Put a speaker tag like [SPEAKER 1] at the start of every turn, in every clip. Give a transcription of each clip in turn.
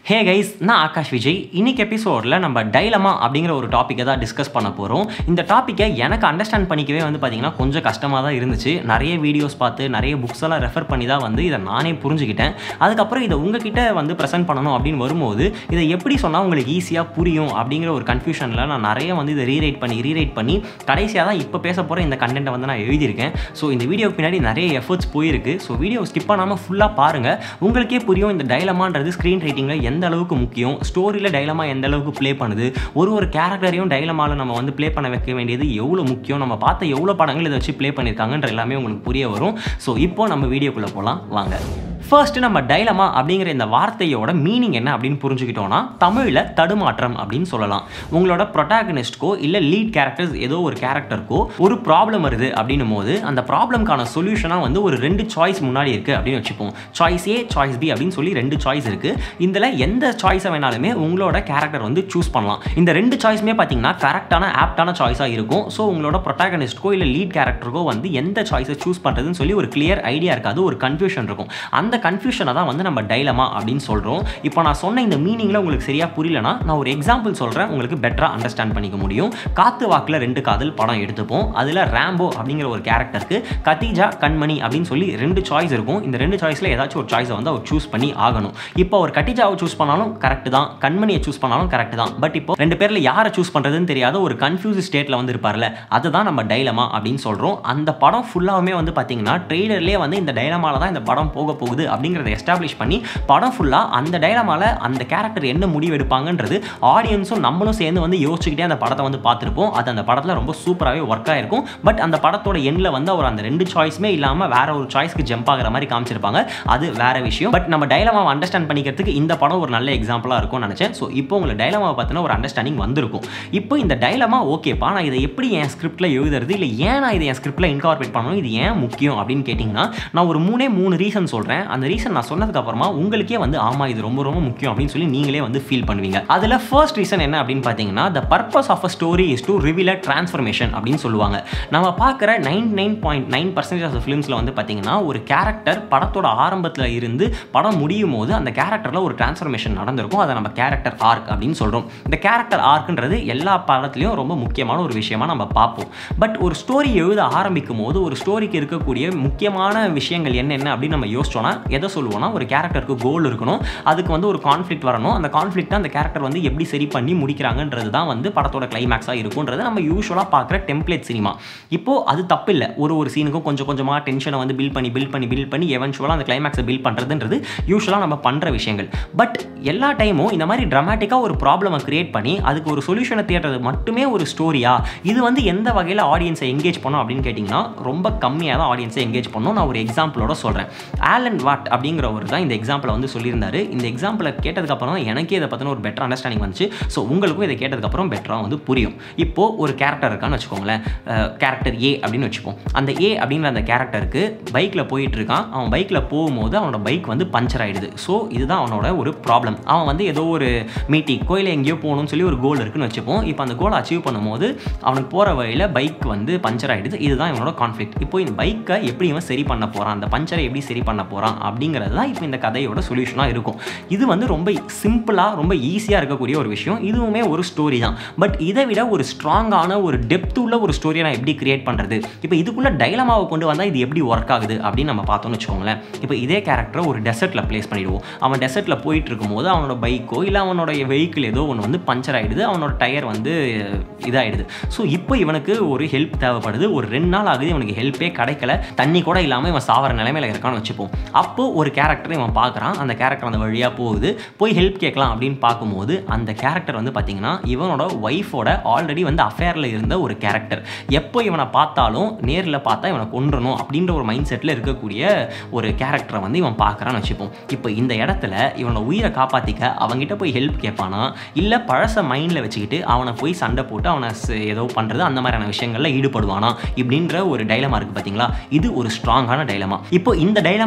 [SPEAKER 1] hey guys நான் ஆகாஷ் விஜய் இன்னைக்கு எபிசோடில் நம்ம டைலமா அப்படிங்கிற ஒரு டாப்பிக்கை தான் டிஸ்கஸ் பண்ண போகிறோம் இந்த டாப்பிக்கை எனக்கு அண்டர்ஸ்டாண்ட் பண்ணிக்கவே வந்து பார்த்தீங்கன்னா கொஞ்சம் கஷ்டமாக தான் இருந்துச்சு நிறைய வீடியோஸ் பார்த்து நிறைய புக்ஸ் எல்லாம் ரெஃபர் பண்ணி தான் வந்து இதை நானே புரிஞ்சுக்கிட்டேன் அதுக்கப்புறம் இதை உங்ககிட்ட வந்து ப்ரெசென்ட் பண்ணணும் அப்படின்னு வரும்போது இதை எப்படி சொன்னால் உங்களுக்கு ஈஸியாக புரியும் அப்படிங்கிற ஒரு கன்ஃபியூஷனில் நான் நிறைய வந்து இதை ரீரைட் பண்ணி ரீரைட் பண்ணி கடைசியாக தான் இப்போ பேச போகிற இந்த கண்டென்ட்டை வந்து நான் எழுதியிருக்கேன் ஸோ இந்த வீடியோக்கு பின்னாடி நிறைய எஃபர்ட்ஸ் போயிருக்கு ஸோ வீடியோ ஸ்கிப் பண்ணாமல் ஃபுல்லாக பாருங்கள் உங்களுக்கே புரியும் இந்த டைலமான்றது ஸ்க்ரீன் ரைட்டிங்கில் எந்த அளவுக்கு முக்கியம் ஸ்டோரியில் டைலமா எந்த அளவுக்கு ப்ளே பண்ணுது ஒரு ஒரு கேரக்டரையும் டைலமாவில் நம்ம வந்து ப்ளே பண்ண வைக்க வேண்டியது எவ்வளோ முக்கியம் நம்ம பார்த்த எவ்வளோ படங்கள் இதை வச்சு ப்ளே பண்ணியிருக்காங்கன்ற எல்லாமே உங்களுக்கு புரிய வரும் ஸோ இப்போ நம்ம வீடியோக்குள்ளே போகலாம் வாங்க ஃபர்ஸ்ட் நம்ம டைலமா அப்படிங்கிற இந்த வார்த்தையோட மீனிங் என்ன அப்படின்னு புரிஞ்சுக்கிட்டோம்னா தமிழில் தடுமாற்றம் அப்படின்னு சொல்லலாம் உங்களோட ப்ரொட்டாகனிஸ்ட்க்கோ இல்லை லீட் கேரக்டர்ஸ் ஏதோ ஒரு கேரக்டருக்கோ ஒரு ப்ராப்ளம் வருது அப்படின்னும் போது அந்த ப்ராப்ளம்க்கான சொல்யூஷனாக வந்து ஒரு ரெண்டு சாய்ஸ் முன்னாடி இருக்குது அப்படின்னு வச்சுப்போம் சாய்ஸ் ஏ சாய்ஸ் பி அப்படின்னு சொல்லி ரெண்டு சாய்ஸ் இருக்குது இதில் எந்த சாய்ஸை வேணாலுமே உங்களோட கேரக்டர் வந்து சூஸ் பண்ணலாம் இந்த ரெண்டு சாய்ஸுமே பார்த்தீங்கன்னா கரெக்டான ஆப்டான சாய்ஸாக இருக்கும் ஸோ உங்களோட ப்ரொட்டாகனிஸ்ட்க்கோ இல்லை லீட் கேரக்டருக்கோ வந்து எந்த சாய்ஸை சூஸ் பண்ணுறதுன்னு சொல்லி ஒரு கிளியர் ஐடியா இருக்காது ஒரு கன்ஃபியூஷன் இருக்கும் அந்த கன்ஃபியூஷனை தான் வந்து நம்ம டைலமா அப்படின்னு சொல்கிறோம் இப்போ நான் சொன்ன இந்த மீனிங்கில் உங்களுக்கு சரியாக புரியலனா நான் ஒரு எக்ஸாம்பிள் சொல்கிறேன் உங்களுக்கு பெட்டராக அண்டர்ஸ்டாண்ட் பண்ணிக்க முடியும் காத்து வாக்கில் ரெண்டு காதல் படம் எடுத்துப்போம் அதில் ரேம்போ அப்படிங்கிற ஒரு கேரக்டருக்கு கத்திஜா கண்மணி அப்படின்னு சொல்லி ரெண்டு சாய்ஸ் இருக்கும் இந்த ரெண்டு சாய்ஸில் ஏதாச்சும் ஒரு சாய்ஸை வந்து அவர் சூஸ் பண்ணி ஆகணும் இப்போ ஒரு கட்டிஜாவை சூஸ் பண்ணாலும் கரெக்ட் தான் கண்மணியை சூஸ் பண்ணாலும் கரெக்ட் தான் பட் இப்போ ரெண்டு பேரில் யாரை சூஸ் பண்ணுறதுன்னு தெரியாத ஒரு கன்ஃபியூஸ் ஸ்டேட்டில் வந்து இருப்பார்ல அதுதான் நம்ம டைலமா அப்படின்னு சொல்கிறோம் அந்த படம் ஃபுல்லாகவே வந்து பார்த்தீங்கன்னா ட்ரெய்லர்லேயே வந்து இந்த டைலமால தான் இந்த படம் போக போகுது அப்படிங்கிறத எஸ்டாப்ளிஷ் பண்ணி படம் ஃபுல்லாக அந்த டைலமால அந்த கேரக்டர் என்ன முடிவு எடுப்பாங்கன்றது ஆடியன்ஸும் நம்மளும் சேர்ந்து வந்து யோசிச்சுக்கிட்டே அந்த படத்தை வந்து பார்த்துருப்போம் அது அந்த படத்தில் ரொம்ப சூப்பராகவே ஒர்க் ஆயிருக்கும் பட் அந்த படத்தோட எண்ணில் வந்து அவர் அந்த ரெண்டு சாய்ஸுமே இல்லாமல் வேற ஒரு சாய்ஸ்க்கு ஜம்ப் ஆகிற மாதிரி காமிச்சிருப்பாங்க அது வேற விஷயம் பட் நம்ம டைலமாவை அண்டர்ஸ்டாண்ட் பண்ணிக்கிறதுக்கு இந்த படம் ஒரு நல்ல எக்ஸாம்பிளாக இருக்கும்னு நினச்சேன் ஸோ இப்போ உங்களுக்கு டைலமாவை பற்றின ஒரு அண்டர்ஸ்டாண்டிங் வந்திருக்கும் இப்போ இந்த டைலமா ஓகேப்பா நான் இதை எப்படி என் ஸ்கிரிப்டில் எழுதுறது இல்லை ஏன் நான் இதை என் ஸ்கிரிப்டில் இன்கார்பரேட் பண்ணணும் இது ஏன் முக்கியம் அப்படின்னு கேட்டிங்கன்னா நான் ஒரு மூணே மூணு ரீசன் சொல்கிறேன் அந்த ரீசன் நான் சொன்னதுக்கு அப்புறமா உங்களுக்கே வந்து ஆமாம் இது ரொம்ப ரொம்ப முக்கியம் அப்படின்னு சொல்லி நீங்களே வந்து ஃபீல் பண்ணுவீங்க அதில் ஃபர்ஸ்ட் ரீசன் என்ன அப்படின்னு பார்த்தீங்கன்னா the purpose of a story is to reveal a transformation அப்படின்னு சொல்லுவாங்க நம்ம பார்க்குற nine nine point nine percentage of ஃபிலிம்ஸில் வந்து பார்த்தீங்கன்னா ஒரு கேரக்டர் படத்தோட ஆரம்பத்தில் இருந்து படம் முடியும் போது அந்த கேரக்டரில் ஒரு டிரான்ஸ்ஃபர்மேஷன் நடந்திருக்கும் அதை நம்ம கேரக்டர் ஆர்க் அப்படின்னு சொல்கிறோம் இந்த கேரக்டர் ஆர்க்ன்றது எல்லா படத்துலையும் ரொம்ப முக்கியமான ஒரு விஷயமா நம்ம பார்ப்போம் பட் ஒரு ஸ்டோரி எழுத ஆரம்பிக்கும் போது ஒரு ஸ்டோரிக்கு இருக்கக்கூடிய முக்கியமான விஷயங்கள் என்னென்ன அப்படின்னு நம்ம யோசிச்சோன்னா எதை சொல்லுவோம்னா ஒரு கேரக்டருக்கு கோல் இருக்கணும் அதுக்கு வந்து ஒரு கான்ஃப்ளிக்ட் வரணும் அந்த கான்ஃப்ளிக்ட் அந்த கேரக்டர் வந்து எப்படி சரி பண்ணி முடிக்கிறாங்கன்றது தான் வந்து படத்தோட கிளைமேக்ஸாக இருக்குன்றது நம்ம யூஸ்வலாக பார்க்குற டெம்ப்ளேட் சினிமா இப்போது அது தப்பு இல்லை ஒரு ஒரு சீனுக்கும் கொஞ்சம் கொஞ்சமாக டென்ஷனை வந்து பில் பண்ணி பில் பண்ணி பில் பண்ணி எவென்ச்சுவலாக அந்த கிளைமேக்ஸை பில் பண்ணுறதுன்றது யூஸ்வலாக நம்ம பண்ணுற விஷயங்கள் பட் எல்லா டைமும் இந்த மாதிரி ட்ராமாட்டிக்காக ஒரு ப்ராப்ளமை கிரியேட் பண்ணி அதுக்கு ஒரு சொல்யூஷனை தேடுறது மட்டுமே ஒரு ஸ்டோரியா இது வந்து எந்த வகையில் ஆடியன்ஸை எங்கேஜ் பண்ணோம் அப்படின்னு கேட்டிங்கன்னா ரொம்ப கம்மியாக தான் ஆடியன்ஸை எங்கேஜ் பண்ணோம் நான் ஒரு எக்ஸாம்பிளோட சொல்கிறேன் ஆலன் வாட் அப்படிங்கிறவர் தான் இந்த எக்ஸாம்பிளை வந்து சொல்லியிருந்தாரு இந்த எக்ஸாம்பிளை கேட்டதுக்கப்புறம் தான் எனக்கே இதை பற்றின ஒரு பெட்டர் அண்டர்ஸ்டாண்டிங் வந்துச்சு ஸோ உங்களுக்கும் இதை கேட்டதுக்கப்புறம் பெட்டராக வந்து புரியும் இப்போது ஒரு கேரக்டர் இருக்கான்னு வச்சுக்கோங்களேன் கேரக்டர் ஏ அப்படின்னு வச்சுப்போம் அந்த ஏ அப்படிங்கிற அந்த கேரக்டருக்கு பைக்கில் போயிட்டு இருக்கான் அவன் பைக்கில் போகும்போது அவனோட பைக் வந்து பஞ்சர் ஆகிடுது ஸோ இதுதான் அவனோட ஒரு ப்ராப்ளம் அவன் வந்து ஏதோ ஒரு மீட்டிங் கோயிலில் எங்கேயோ போகணும்னு சொல்லி ஒரு கோல் இருக்குன்னு வச்சுப்போம் இப்போ அந்த கோலை அச்சீவ் பண்ணும்போது அவனுக்கு போகிற வழியில் பைக் வந்து பஞ்சர் ஆகிடுது இதுதான் இவனோட கான்ஃப்ளிக்ட் இப்போ இந்த பைக்கை எப்படி இவன் சரி பண்ண போகிறான் அந்த பஞ்சரை எப்படி சரி பண்ண போகிறான் அப்படிங்கிறது தான் இப்போ இந்த கதையோட சொல்யூஷனாக இருக்கும் இது வந்து ரொம்ப சிம்பிளாக ரொம்ப ஈஸியாக இருக்கக்கூடிய ஒரு விஷயம் இதுவுமே ஒரு ஸ்டோரி தான் பட் இதை விட ஒரு ஸ்ட்ராங்கான ஒரு டெப்த் உள்ள ஒரு ஸ்டோரியை நான் எப்படி கிரியேட் பண்ணுறது இப்போ இதுக்குள்ளே டைலமாவை கொண்டு வந்தால் இது எப்படி ஒர்க் ஆகுது அப்படின்னு நம்ம பார்த்தோம்னு வச்சுக்கோங்களேன் இப்போ இதே கேரக்டரை ஒரு டெசர்ட்டில் ப்ளேஸ் பண்ணிடுவோம் அவன் டெசர்ட்டில் போயிட்டு இருக்கும்போது அவனோட பைக்கோ இல்லை அவனோட வெஹிக்கிள் ஏதோ ஒன்று வந்து பஞ்சர் ஆகிடுது அவனோட டயர் வந்து இதாகிடுது ஸோ இப்போ இவனுக்கு ஒரு ஹெல்ப் தேவைப்படுது ஒரு ரெண்டு நாள் ஆகுது இவனுக்கு ஹெல்ப்பே கிடைக்கல தண்ணி கூட இல்லாமல் இவன் சாவர நிலைமையில இருக்கான்னு வச்சுப்போம் அப்போ ஒரு கேரக்டர் இவன் பார்க்குறான் அந்த கேரக்டர் அந்த வழியாக போகுது போய் ஹெல்ப் கேட்கலாம் அப்படின்னு பார்க்கும்போது அந்த கேரக்டர் வந்து பார்த்தீங்கன்னா இவனோட ஒய்ஃபோட ஆல்ரெடி வந்து அஃபேரில் இருந்த ஒரு கேரக்டர் எப்போ இவனை பார்த்தாலும் நேரில் பார்த்தா இவனை கொன்றணும் அப்படின்ற ஒரு மைண்ட் செட்டில் இருக்கக்கூடிய ஒரு கேரக்டரை வந்து இவன் பார்க்குறான்னு வச்சுப்போம் இப்போ இந்த இடத்துல இவனோட உயிரை காப்பாற்றிக்க அவங்ககிட்ட போய் ஹெல்ப் கேட்பானா இல்லை பழச மைண்டில் வச்சுக்கிட்டு அவனை போய் சண்டை போட்டு அவனை ஏதோ பண்ணுறது அந்த மாதிரியான விஷயங்களில் ஈடுபடுவானா இப்படின்ற ஒரு டைலமா இருக்குது பார்த்தீங்களா இது ஒரு ஸ்ட்ராங்கான டைலமா இப்போ இந்த டைலமாவை வச்சு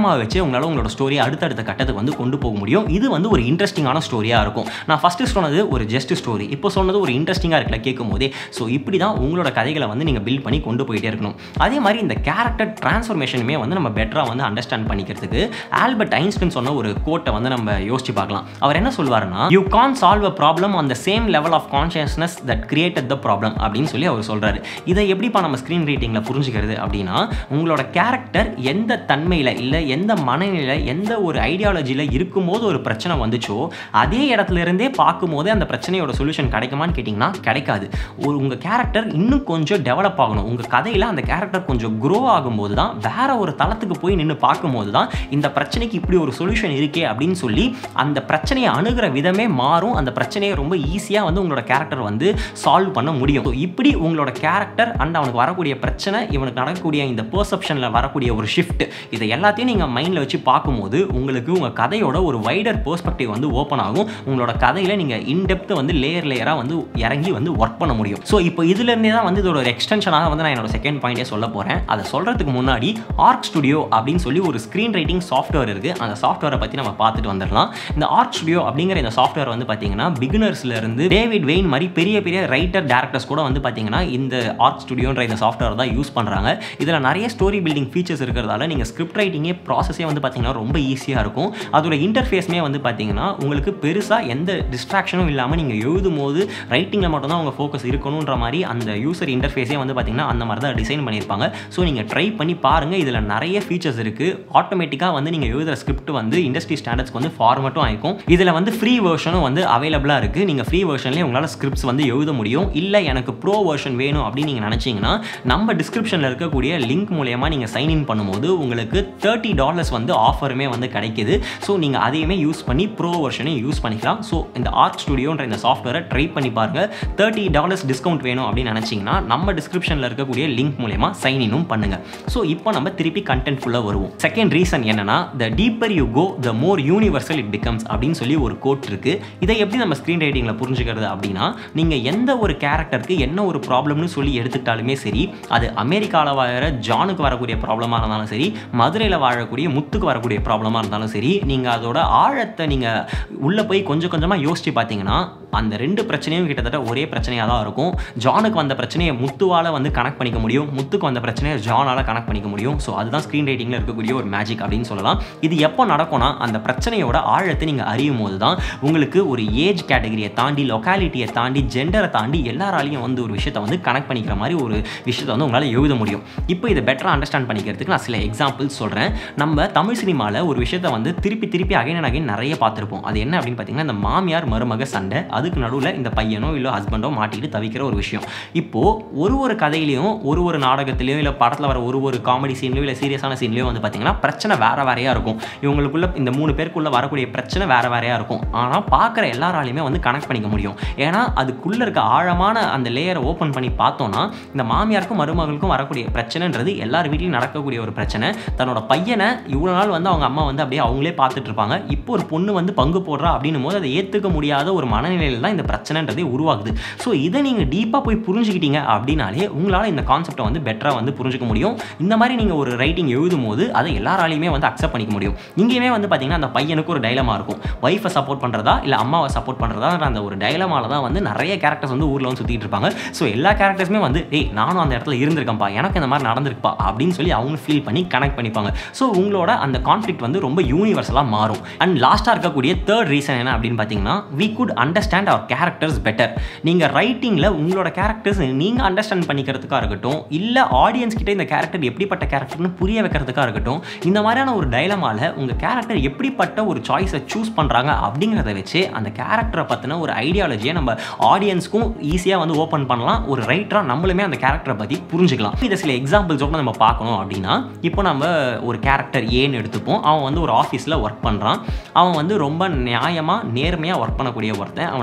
[SPEAKER 1] உங்களால் உங்களோட ஸ்டோரியை அடுத்தடுத்த கட்டத்துக்கு வந்து கொண்டு போக முடியும் இது வந்து ஒரு இன்ட்ரெஸ்டிங்கான ஸ்டோரியாக இருக்கும் நான் ஃபஸ்ட்டு சொன்னது ஒரு ஜஸ்ட் ஸ்டோரி இப்போ சொன்னது ஒரு இன்ட்ரெஸ்டிங்காக இருக்குல்ல கேட்கும் போதே ஸோ இப்படி தான் உங்களோட கதைகளை வந்து நீங்கள் பில்ட் பண்ணி கொண்டு போயிட்டே இருக்கணும் அதே மாதிரி இந்த கேரக்டர் டிரான்ஸ்ஃபர்மேஷனுமே வந்து நம்ம பெட்டராக வந்து அண்டர்ஸ்டாண்ட் பண்ணிக்கிறதுக்கு ஆல்பர்ட் ஐன்ஸ்டன் சொன்ன ஒரு கோட்டை வந்து நம்ம யோசிச்சு பார்க்கலாம் அவர் என்ன சொல்வாருன்னா you can solve a problem on the same level of consciousness that created the problem அப்படின்னு சொல்லி அவர் சொல்கிறாரு இதை எப்படிப்பா நம்ம ஸ்க்ரீன் ரீட்டிங்கில் புரிஞ்சுக்கிறது அப்படின்னா உங்களோட கேரக்டர் எந்த தன்மையில் இல்லை எந்த மனநிலையில் எந்த ஒரு ஐடியாலஜியில் இருக்கும்போது ஒரு பிரச்சனை வந்துச்சோ அதே இடத்துல இருந்தே பார்க்கும்போதே அந்த பிரச்சனையோட சொல்யூஷன் கிடைக்குமான்னு கேட்டிங்கன்னா கிடைக்காது ஒரு உங்கள் கேரக்டர் இன்னும் கொஞ்சம் டெவலப் ஆகணும் உங்கள் கதையில் அந்த கேரக்டர் கொஞ்சம் க்ரோ ஆகும்போது தான் வேற ஒரு தளத்துக்கு போய் நின்று பார்க்கும்போது தான் இந்த பிரச்சனைக்கு இப்படி ஒரு சொல்யூஷன் இருக்கே அப்படின்னு சொல்லி அந்த பிரச்சனையை அணுகிற விதமே மாறும் அந்த பிரச்சனையை ரொம்ப ஈஸியாக வந்து உங்களோட கேரக்டர் வந்து சால்வ் பண்ண முடியும் So, இப்படி உங்களோட கேரக்டர் அண்ட் அவனுக்கு வரக்கூடிய பிரச்சனை இவனுக்கு நடக்கக்கூடிய இந்த பெர்செப்ஷனில் வரக்கூடிய ஒரு ஷிஃப்ட் இதை எல்லாத்தையும் நீங்கள் மைண்டில் வச்சு பார்க்கும்போது உங்களுக்கு உங்கள் கதையோட ஒரு வைடர் பெர்ஸ்பெக்டிவ் வந்து ஓப்பன் ஆகும் உங்களோட கதையில் நீங்கள் இன்டெப்த் வந்து லேயர் லேயராக வந்து இறங்கி வந்து ஒர்க் பண்ண முடியும் ஸோ இப்போ இதுலேருந்தே தான் வந்து இதோட ஒரு எக்ஸ்டென்ஷனாக வந்து நான் என்னோட செகண்ட் பாயிண்டே சொல்ல போகிறேன் அதை சொல்கிறதுக்கு முன்னாடி ஆர்க் ஸ்டுடியோ அப்படின்னு சொல்லி ஒரு ஸ்க்ரீன் ரைட்டிங் சாஃப்ட்வேர் இருக்குது அந்த சாஃப்ட்வேரை பற்றி நம்ம பார்த்துட்டு வந்துடலாம் இந்த ஆர்க் ஸ்டுடியோ அப்படிங்கிற இந்த சாஃப்ட்வேர் வந்து பார்த்தீங்கன்னா பிகினர்ஸ்ல இருந்து டேவிட் வெயின் மாதிரி பெரிய பெரிய ரைட்டர் டேரக்டர்ஸ் கூட வந்து பார்த்தீங்கன்னா இந்த ஆர்க் ஸ்டுடியோன்ற இந்த சாஃப்ட்வேர் தான் யூஸ் பண்ணுறாங்க இதில் நிறைய ஸ்டோரி பில்டிங் ஃபீச்சர்ஸ் இருக்கிறதால நீங்கள் ஸ்கிரிப்ட் ரைட்டிங்கே ப்ராசஸே வந்து பார்த்தீங்கன்னா ரொம்ப ஈஸியாக இருக்கும் அதோட இன்டர்ஃபேஸ்மே வந்து பார்த்தீங்கன்னா உங்களுக்கு பெருசாக எந்த டிஸ்ட்ராக்ஷனும் இல்லாமல் நீங்கள் எழுதும் போது ரைட்டிங்கில் மட்டும்தான் உங்கள் ஃபோக்கஸ் இருக்கணுன்ற மாதிரி அந்த யூசர் இன்டர்ஃபேஸே வந்து பார்த்தீங்கன்னா அந்த மாதிரி தான் டிசைன் பண்ணியிருப்பாங்க ஸோ நீங்கள் ட்ரை பண்ணி பாருங்கள் இதில் நிறைய ஃபீச்சர்ஸ் இருக்குது ஆட்டோமேட்டிக்காக வந்து நீங்கள் எழுதுகிற ஸ்கிரிப்ட் வந்து இண்டஸ்ட்ரி ஸ்டாண்டர்ட்ஸ்க்கு வந்து ஃபார்மட்டும் ஆயிருக்கும் இதில் வந்து ஃப்ரீ வெர்ஷனும் வந்து அவைலபிளாக இருக்குது நீங்கள் ஃப்ரீ வெர்ஷன்லேயே உங்களால் ஸ்கிரிப்ட்ஸ் வந்து எழுத முடியும் இல்லை எனக்கு ப்ரோ வெர்ஷன் வேணும் அப்படின்னு நீங்கள் நினச்சிங்கன்னா நம்ம டிஸ்கிரிப்ஷனில் இருக்கக்கூடிய லிங்க் மூலயமா நீங்கள் சைன் இன் பண்ணும்போது உங்களுக்கு தேர்ட்டி டாலர்ஸ் வந்து ஆஃபருமே வந்து கிடைக்குது ஸோ நீங்கள் அதையுமே யூஸ் பண்ணி ப்ரோ வெர்ஷனையும் யூஸ் பண்ணிக்கலாம் ஸோ இந்த ஆர்ட் ஸ்டுடியோன்ற இந்த சாஃப்ட்வேரை ட்ரை பண்ணி பாருங்கள் தேர்ட்டி டாலர்ஸ் டிஸ்கவுண்ட் வேணும் அப்படின்னு நினச்சிங்கன்னா நம்ம டிஸ்கிரிப்ஷனில் இருக்கக்கூடிய லிங்க் மூலயமா சைன் இனும் பண்ணுங்கள் ஸோ இப்போ நம்ம திருப்பி கண்டென்ட் ஃபுல்லாக வருவோம் செகண்ட் ரீசன் என்னன்னா the deeper you go the more universal it becomes அப்படின்னு சொல்லி ஒரு கோட் இருக்கு இதை எப்படி நம்ம ஸ்க்ரீன் ரைட்டிங்கில் புரிஞ்சுக்கிறது அப்படின்னா நீங்கள் எந்த ஒரு கேரக்டருக்கு என்ன ஒரு ப்ராப்ளம்னு சொல்லி எடுத்துக்கிட்டாலுமே சரி அது அமெரிக்காவில் வாழற ஜானுக்கு வரக்கூடிய ப்ராப்ளமாக இருந்தாலும் சரி மதுரையில் வாழக்கூடிய முத்துக்கு வரக்கூடிய ப்ராப்ளமாக இருந்தாலும் சரி நீங்கள் அதோட ஆழத்தை நீங்கள் உள்ளே போய் கொஞ்சம் கொஞ்சமாக யோசிச்சு பார்த்தீங்கன்னா அந்த ரெண்டு பிரச்சனையும் கிட்டத்தட்ட ஒரே பிரச்சனையாக தான் இருக்கும் ஜானுக்கு வந்த பிரச்சனையை முத்துவால் வந்து கனெக்ட் பண்ணிக்க முடியும் முத்துக்கு வந்த பிரச்சனையை ஜானால் கனெக்ட் பண்ணிக்க முடியும் ஸோ அதுதான் ஸ்க்ரீன் ரைட்டிங்கில் இருக்கக்கூடிய ஒரு மேஜிக் அப்படின்னு சொல்லலாம் இது எப்போ நடக்கும்னா அந்த பிரச்சனையோட ஆழத்தை நீங்கள் அறியும் போது தான் உங்களுக்கு ஒரு ஏஜ் கேட்டகரியை தாண்டி லொக்காலிட்டியை தாண்டி ஜெண்டரை தாண்டி எல்லாராலையும் வந்து ஒரு விஷயத்தை வந்து கனெக்ட் பண்ணிக்கிற மாதிரி ஒரு விஷயத்தை வந்து உங்களால் எழுத முடியும் இப்போ இதை பெட்டராக அண்டர்ஸ்டாண்ட் பண்ணிக்கிறதுக்கு நான் சில எக்ஸாம்பிள்ஸ் சொல்கிறேன் நம்ம தமிழ் சினிமாவில் ஒரு விஷயத்தை வந்து திருப்பி திருப்பி அகைன் அண்ட் அகைன் நிறைய பார்த்துருப்போம் அது என்ன அப்படின்னு பார்த்தீங்கன்னா இந்த மாமியார் மருமக சண்டை அதுக்கு நடுவில் இந்த பையனோ இல்லை ஹஸ்பண்டோ மாட்டிக்கிட்டு தவிக்கிற ஒரு விஷயம் இப்போது ஒரு ஒரு கதையிலையும் ஒரு ஒரு நாடகத்திலையும் இல்லை படத்தில் வர ஒரு ஒரு காமெடி சீன்லையோ இல்லை சீரியஸான சீன்லையோ வந்து பார்த்தீங்கன்னா பிரச்சனை வேற வேறையாக இருக்கும் இவங்களுக்குள்ள இந்த மூணு பேருக்குள்ள வரக்கூடிய பிரச்சனை வேற வேறையாக இருக்கும் ஆனால் பார்க்குற எல்லாராலையுமே வந்து கனெக்ட் பண்ணிக்க முடியும் ஏன்னா அதுக்குள்ளே இருக்க ஆழமான அந்த லேயரை ஓப்பன் பண்ணி பார்த்தோன்னா இந்த மாமியாருக்கும் மருமகளுக்கும் வரக்கூடிய பிரச்சனைன்றது எல்லார் வீட்லையும் நடக்கக்கூடிய ஒரு பிரச்சனை தன்னோட பையனை இவ்வளோ நாள் வந்து அவங்க அம்மா வந்து அப்படியே அவங்களே பார்த்துட்டு இருப்பாங்க இப்போ ஒரு பொண்ணு வந்து பங்கு போடுறா அப்படின்னும் போது அதை ஏற்றுக்க முடியாத ஒரு மனநிலையில் தான் இந்த பிரச்சனைன்றதே உருவாகுது ஸோ இதை நீங்கள் டீப்பாக போய் புரிஞ்சுக்கிட்டீங்க அப்படின்னாலே உங்களால் இந்த கான்செப்டை வந்து பெட்டராக வந்து புரிஞ்சுக்க முடியும் இந்த மாதிரி நீங்கள் ஒரு ரைட்டிங் எழுதும் போது அதை எல்லாராலையுமே வந்து அக்செப்ட் பண்ணிக்க முடியும் இங்கேயுமே வந்து பார்த்தீங்கன்னா அந்த பையனுக்கு ஒரு டைலமா இருக்கும் ஒய்ஃபை சப்போர்ட் பண்ணுறதா இல்லை அம்மாவை சப்போர்ட் பண்ணுறதா அந்த ஒரு டைலமால தான் வந்து நிறைய கேரக்டர்ஸ் வந்து ஊரில் வந்து சுற்றிட்டு இருப்பாங்க ஸோ எல்லா கேரக்டர்ஸுமே வந்து ஏய் நானும் அந்த இடத்துல இருந்திருக்கேன்ப்பா எனக்கு இந்த மாதிரி நடந்திருக்குப்பா அப்படின்னு சொல்லி அவங்க ஃபீல் பண்ணி கனெக்ட் பண்ணிப்பாங்க ஸோ உங்களோட அந்த கான்ஃப்ளிக் வந்து ரொம்ப யூனிவர்சலாக மாறும் அண்ட் லாஸ்ட்டாக இருக்கக்கூடிய தேர்ட் ரீசன் என்ன அப்படின்னு பார்த்தீங்கன்னா we could understand our characters better நீங்கள் ரைட்டிங்கில் உங்களோட கேரக்டர்ஸ் நீங்கள் அண்டர்ஸ்டாண்ட் பண்ணிக்கிறதுக்காக இருக்கட்டும் இல்லை ஆடியன்ஸ் கிட்ட இந்த கேரக்டர் எப்படிப்பட்ட கேரக்டர்னு புரிய வைக்கிறதுக்காக இருக்கட்டும் இந்த மாதிரியான ஒரு டைலமால உங்கள் கேரக்டர் எப்படிப்பட்ட ஒரு சாய்ஸை சூஸ் பண்ணுறாங்க அப்படிங்கிறத வச்சு அந்த கேரக்டரை பற்றின ஒரு ஐடியாலஜியை நம்ம ஆடியன்ஸ்க்கும் ஈஸியாக வந்து ஓப்பன் பண்ணலாம் ஒரு ரைட்டராக நம்மளுமே அந்த கேரக்டரை பற்றி புரிஞ்சுக்கலாம் இதை சில எக்ஸாம்பிள்ஸோட நம்ம பார்க்கணும் அப்படின்னா இப்போ நம்ம ஒரு கேரக்டர் ஏன்னு எடுத்துப்போம் அவன் வந்து ஒரு ஆஃபீஸில் ஒர்க் பண்ணுறான் அவன் வந்து ரொம்ப நியாயமாக நேர்மையாக ஒர்க் பண்ணக்கூடிய ஒருத்தன் அவனுக்கு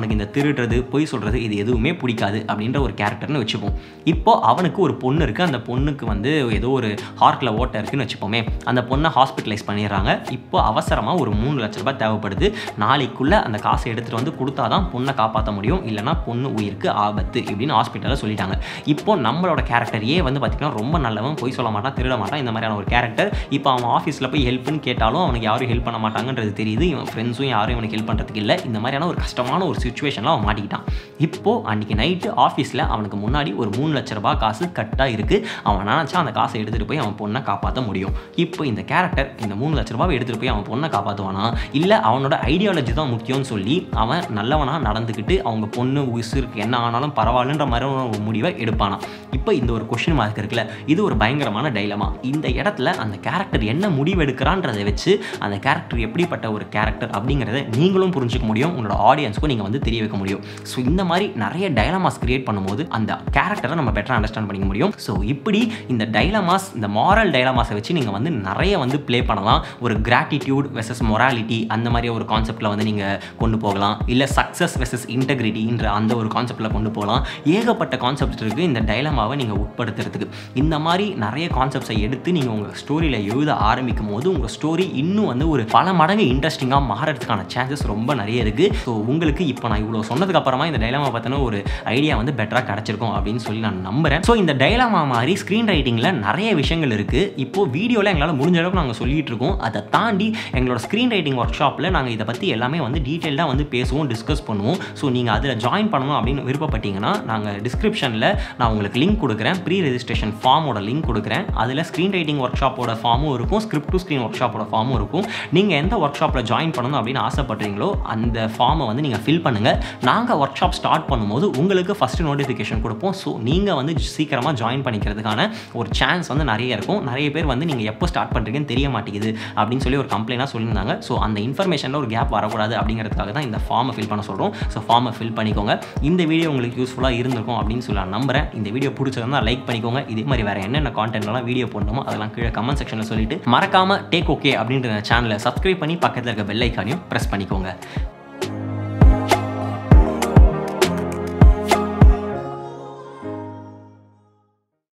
[SPEAKER 1] அவனுக்கு இந்த திருடுறது பொய் சொல்கிறது இது எதுவுமே பிடிக்காது அப்படின்ற ஒரு கேரக்டர்னு வச்சுப்போம் இப்போ அவனுக்கு ஒரு பொண்ணு இருக்குது அந்த பொண்ணுக்கு வந்து ஏதோ ஒரு ஹார்ட்டில் ஓட்டை இருக்குன்னு வச்சுப்போமே அந்த பொண்ணை ஹாஸ்பிட்டலைஸ் பண்ணிடுறாங்க இப்போ அவசரமாக ஒரு மூணு லட்ச ரூபாய் தேவைப்படுது நாளைக்குள்ளே அந்த காசை எடுத்துகிட்டு வந்து கொடுத்தா தான் பொண்ணை காப்பாற்ற முடியும் இல்லைனா பொண்ணு உயிருக்கு ஆபத்து இப்படின்னு ஹாஸ்பிட்டலில் சொல்லிட்டாங்க இப்போ நம்மளோட கேரக்டர் ஏ வந்து பார்த்திங்கன்னா ரொம்ப நல்லவன் பொய் சொல்ல மாட்டான் திருட மாட்டான் இந்த மாதிரியான ஒரு கேரக்டர் இப்போ அவன் ஆஃபீஸில் போய் ஹெல்ப்னு கேட்டாலும் அவனுக்கு யாரும் ஹெல்ப் பண்ண மாட்டாங்கன்றது தெரியுது இவன் ஃப்ரெண்ட்ஸும் யாரும் இவனுக்கு ஹெல்ப் பண்ணுறதுக்கு இல்லை இந்த மாதிரியான ஒரு கஷ்டமான ஒரு சுச்சுவேஷனில் அவன் மாட்டிக்கிட்டான் இப்போது அன்றைக்கி நைட்டு ஆஃபீஸில் அவனுக்கு முன்னாடி ஒரு மூணு லட்ச ரூபாய் காசு கட்டாக இருக்குது அவன் நினச்சா அந்த காசை எடுத்துகிட்டு போய் அவன் பொண்ணை காப்பாற்ற முடியும் இப்போ இந்த கேரக்டர் இந்த மூணு லட்ச ரூபாவை எடுத்துகிட்டு போய் அவன் பொண்ணை காப்பாற்றுவானா இல்லை அவனோட ஐடியாலஜி தான் முக்கியம்னு சொல்லி அவன் நல்லவனாக நடந்துக்கிட்டு அவங்க பொண்ணு உசுருக்கு என்ன ஆனாலும் பரவாயில்லன்ற மாதிரி ஒரு முடிவை எடுப்பானா இப்போ இந்த ஒரு கொஷின் மார்க் இருக்குல்ல இது ஒரு பயங்கரமான டைலமா இந்த இடத்துல அந்த கேரக்டர் என்ன முடிவு எடுக்கிறான்றதை வச்சு அந்த கேரக்டர் எப்படிப்பட்ட ஒரு கேரக்டர் அப்படிங்கிறத நீங்களும் புரிஞ்சுக்க முடியும் உங்களோட ஆடியன்ஸ்க்கும் நீங்கள் வந்து தெரிய வைக்க முடியும் ஸோ இந்த மாதிரி நிறைய டைலமாஸ் கிரியேட் பண்ணும்போது அந்த கேரக்டரை நம்ம பெட்டராக அண்டர்ஸ்டாண்ட் பண்ணிக்க முடியும் ஸோ இப்படி இந்த டைலமாஸ் இந்த மாரல் டைலமாஸை வச்சு நீங்கள் வந்து நிறைய வந்து ப்ளே பண்ணலாம் ஒரு கிராட்டிடியூட் வெசஸ் மொராலிட்டி அந்த மாதிரி ஒரு கான்செப்ட்டில் வந்து நீங்கள் கொண்டு போகலாம் இல்லை சக்ஸஸ் வெசஸ் இன்டெகிரிட்டின்ற அந்த ஒரு கான்செப்ட்டில் கொண்டு போகலாம் ஏகப்பட்ட கான்செப்ட் இருக்குது இந்த டைலமாவை நீங்கள் உட்படுத்துறதுக்கு இந்த மாதிரி நிறைய கான்செப்ட்ஸை எடுத்து நீங்கள் உங்கள் ஸ்டோரியில் எழுத ஆரம்பிக்கும் போது உங்கள் ஸ்டோரி இன்னும் வந்து ஒரு பல மடங்கு இன்ட்ரெஸ்டிங்காக மாறதுக்கான சான்சஸ் ரொம்ப நிறைய இருக்குது ஸோ உங்களுக்கு இப்போ நான் இவ்வளோ சொன்னதுக்கு அப்புறமா இந்த டைலாமா பற்றின ஒரு ஐடியா வந்து பெட்டராக கிடச்சிருக்கும் அப்படின்னு சொல்லி நான் நம்புறேன் ஸோ இந்த டைலாமா மாதிரி ஸ்க்ரீன் ரைட்டிங்கில் நிறைய விஷயங்கள் இருக்குது இப்போ வீடியோவில் எங்களால் முடிஞ்ச அளவுக்கு நாங்கள் சொல்லிட்டு இருக்கோம் அதை தாண்டி எங்களோட ஸ்க்ரீன் ரைட்டிங் ஒர்க் ஷாப்பில் நாங்கள் இதை பற்றி எல்லாமே வந்து டீட்டெயில்டாக வந்து பேசுவோம் டிஸ்கஸ் பண்ணுவோம் ஸோ நீங்கள் அதில் ஜாயின் பண்ணணும் அப்படின்னு விருப்பப்பட்டீங்கன்னா நாங்கள் டிஸ்கிரிப்ஷனில் நான் உங்களுக்கு லிங்க் கொடுக்குறேன் ப்ரீ ரெஜிஸ்ட்ரேஷன் ஃபார்மோட லிங்க் கொடுக்குறேன் அதில் ஸ்க்ரீன் ரைட்டிங் ஒர்க் ஷாப்போட ஃபார்மும் இருக்கும் ஸ்கிரிப்ட் டு ஸ்க்ரீன் ஒர்க் ஷாப்போட ஃபார்மும் இருக்கும் நீங்கள் எந்த ஒர்க் ஷாப்பில் ஜாயின் பண்ணணும் அப்படின்னு ஆசைப்படுறீங்களோ அந்த ஃபார்மை வந்து நீங்கள் ஃபில் பண்ணுங்கள் நாங்கள் ஒர்க் ஷாப் ஸ்டார்ட் பண்ணும்போது உங்களுக்கு ஃபஸ்ட்டு நோட்டிஃபிகேஷன் கொடுப்போம் ஸோ நீங்கள் வந்து சீக்கிரமாக ஜாயின் பண்ணிக்கிறதுக்கான ஒரு சான்ஸ் வந்து நிறைய இருக்கும் நிறைய பேர் வந்து நீங்கள் எப்போ ஸ்டார்ட் பண்ணுறீங்கன்னு தெரிய மாட்டேங்குது அப்படின்னு சொல்லி ஒரு கம்ப்ளைண்டாக சொல்லியிருந்தாங்க ஸோ அந்த இன்ஃபர்மேஷனில் ஒரு கேப் வரக்கூடாது அப்படிங்கிறதுக்காக தான் இந்த ஃபார்மை ஃபில் பண்ண சொல்கிறோம் ஸோ ஃபார்மை ஃபில் பண்ணிக்கோங்க இந்த வீடியோ உங்களுக்கு யூஸ்ஃபுல்லாக இருந்திருக்கும் அப்படின்னு சொல்லி நான் நம்புறேன் இந்த வீடியோ பிடிச்சிருந்தா லைக் பண்ணிக்கோங்க இதே மாதிரி வேறு என்னென்ன கான்டென்ட்லாம் வீடியோ போடணுமோ அதெல்லாம் கீழே கமெண்ட் செக்ஷனில் சொல்லிட்டு மறக்காமல் டேக் ஓகே அப்படின்ற சேனலை சப்ஸ்கிரைப் பண்ணி பக்கத்தில் இருக்க பெல் ஐக்கானையும் ப்ரெஸ் பண்ணிக்கோங்க